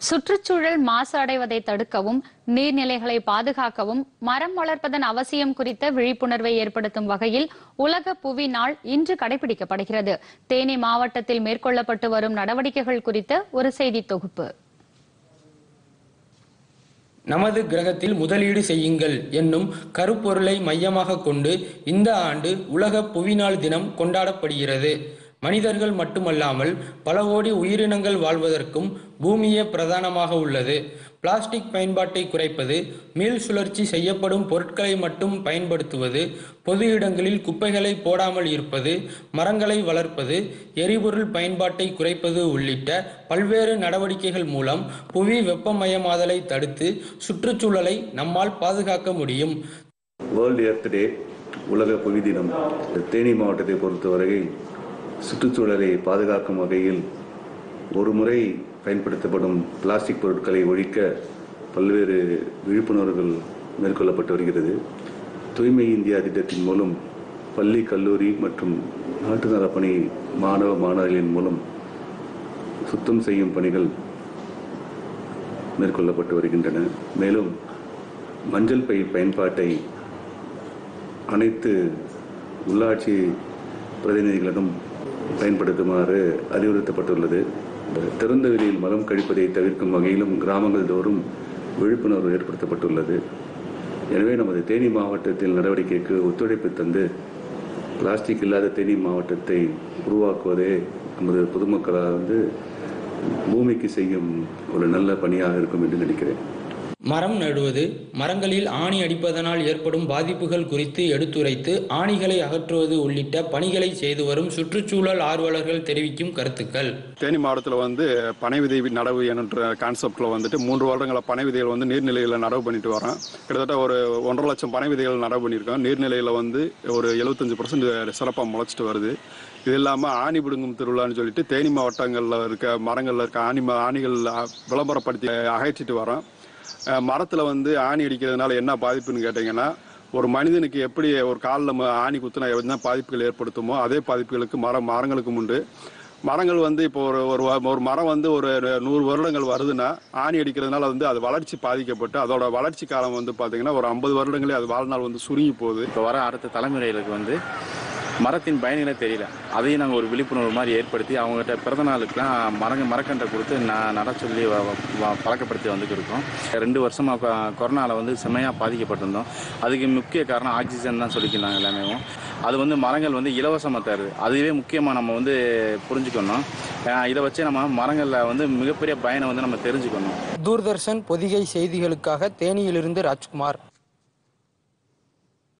சுற்றுச்சூழல் மாசு அடைவதை தடுக்கவும் நீர்நிலைகளை பாதுகாக்கவும் மரம் வளர்ப்பதன் அவசியம் குறித்த விழிப்புணர்வை ஏற்படுத்தும் வகையில் உலக புவி நாள் இன்று கடைபிடிக்கப்படுகிறது தேனி மாவட்டத்தில் மேற்கொள்ளப்பட்டு வரும் நடவடிக்கைகள் குறித்த ஒரு செய்தி தொகுப்பு நமது கிரகத்தில் முதலீடு செய்யுங்கள் என்னும் கருப்பொருளை மையமாக கொண்டு இந்த ஆண்டு உலக புவிநாள் தினம் கொண்டாடப்படுகிறது மனிதர்கள் மட்டுமல்லாமல் பல கோடி உயிரினங்கள் வாழ்வதற்கும் பூமியே பிரதானமாக உள்ளது பிளாஸ்டிக் பயன்பாட்டை குறைப்பது மீள் சுழற்சி செய்யப்படும் பொருட்களை மட்டும் பயன்படுத்துவது பொது இடங்களில் குப்பைகளை போடாமல் இருப்பது மரங்களை வளர்ப்பது எரிபொருள் பயன்பாட்டை குறைப்பது உள்ளிட்ட பல்வேறு நடவடிக்கைகள் மூலம் புவி வெப்பமயமாதலை தடுத்து சுற்றுச்சூழலை நம்மால் பாதுகாக்க முடியும் வேர்ல்டு எர்த் டே உலக புவி தினம் தேனி மாவட்டத்தை பொறுத்தவரையில் சுற்றுச்சூழலை பாதுகாக்கும் வகையில் ஒரு முறை பயன்படுத்தப்படும் பிளாஸ்டிக் பொருட்களை ஒழிக்க பல்வேறு விழிப்புணர்வுகள் மேற்கொள்ளப்பட்டு வருகிறது தூய்மை இந்தியா திட்டத்தின் மூலம் பள்ளி கல்லூரி மற்றும் நாட்டு நலப்பணி மாணவ மாணவர்களின் மூலம் சுத்தம் செய்யும் பணிகள் மேற்கொள்ளப்பட்டு வருகின்றன மேலும் மஞ்சள் பை பயன்பாட்டை அனைத்து உள்ளாட்சி பிரதிநிதிகளிடம் பயன்படுத்துமாறு அறிவுறுத்தப்பட்டுள்ளது திறந்த வெளியில் மலம் கழிப்பதை தவிர்க்கும் வகையிலும் கிராமங்கள் தோறும் விழிப்புணர்வு ஏற்படுத்தப்பட்டுள்ளது எனவே நமது தேனி மாவட்டத்தில் நடவடிக்கைக்கு ஒத்துழைப்பு தந்து பிளாஸ்டிக் இல்லாத தேனி மாவட்டத்தை உருவாக்குவதே நமது பொதுமக்களாக வந்து பூமிக்கு செய்யும் ஒரு நல்ல பணியாக இருக்கும் என்று நினைக்கிறேன் மரம் நடுவது மரங்களில் ஆணி அடிப்பதனால் ஏற்படும் பாதிப்புகள் குறித்து எடுத்துரைத்து ஆணிகளை அகற்றுவது உள்ளிட்ட பணிகளை செய்து வரும் சுற்றுச்சூழல் ஆர்வலர்கள் தெரிவிக்கும் கருத்துக்கள் தேனி மாவட்டத்தில் வந்து பனை விதை நடவு என்ற கான்செப்டில் வந்துட்டு மூன்று வருடங்கள பனை விதைகள் வந்து நீர்நிலையில் நடவு பண்ணிட்டு வரோம் கிட்டத்தட்ட ஒரு ஒன்றரை லட்சம் பனை விதைகள் நடவு பண்ணியிருக்கோம் நீர்நிலையில் வந்து ஒரு எழுபத்தஞ்சு பர்சன்ட் சிறப்பாக முளைச்சிட்டு வருது இது இல்லாமல் ஆணி பிடுங்கும் திருவிழான்னு சொல்லிட்டு தேனி மாவட்டங்களில் இருக்க மரங்களில் இருக்க ஆணி ஆணிகள் விளம்பரப்படுத்தி அகற்றிட்டு வரோம் மரத்தில் வந்து ஆணி அடிக்கிறதுனால என்ன பாதிப்புன்னு கேட்டிங்கன்னா ஒரு மனிதனுக்கு எப்படி ஒரு காலில் ஆணி குத்துனா என்ன பாதிப்புகள் ஏற்படுத்துமோ அதே பாதிப்புகளுக்கு மரம் மரங்களுக்கும் உண்டு மரங்கள் வந்து இப்போ ஒரு ஒரு ஒரு மரம் வந்து ஒரு நூறு வருடங்கள் வருதுன்னா ஆணி அடிக்கிறதுனால வந்து அது வளர்ச்சி பாதிக்கப்பட்டு அதோட வளர்ச்சி காலம் வந்து பார்த்தீங்கன்னா ஒரு ஐம்பது வருடங்களே அது வாழ்நாள் வந்து சுருங்கி போகுது இப்போ வர அடுத்த தலைமுறைகளுக்கு வந்து மரத்தின் பயன்களே தெரியல அதையும் நாங்கள் ஒரு விழிப்புணர்வு மாதிரி ஏற்படுத்தி அவங்ககிட்ட பிறந்த நாளுக்குலாம் மரங்க மரக்கன்றை கொடுத்து நான் நட சொல்லி பழக்கப்படுத்தி வந்துட்டு இருக்கோம் ரெண்டு வருஷமாக கொரோனாவில் வந்து செம்மையாக பாதிக்கப்பட்டிருந்தோம் அதுக்கு முக்கிய காரணம் ஆக்சிஜன் தான் சொல்லிக்கலாம் எல்லாமே அது வந்து மரங்கள் வந்து இலவசமாக தருது அதுவே முக்கியமாக நம்ம வந்து புரிஞ்சுக்கணும் இதை வச்சு நம்ம மரங்களில் வந்து மிகப்பெரிய பயனை வந்து நம்ம தெரிஞ்சுக்கணும் தூர்தர்ஷன் பொதிகை செய்திகளுக்காக தேனியிலிருந்து ராஜ்குமார்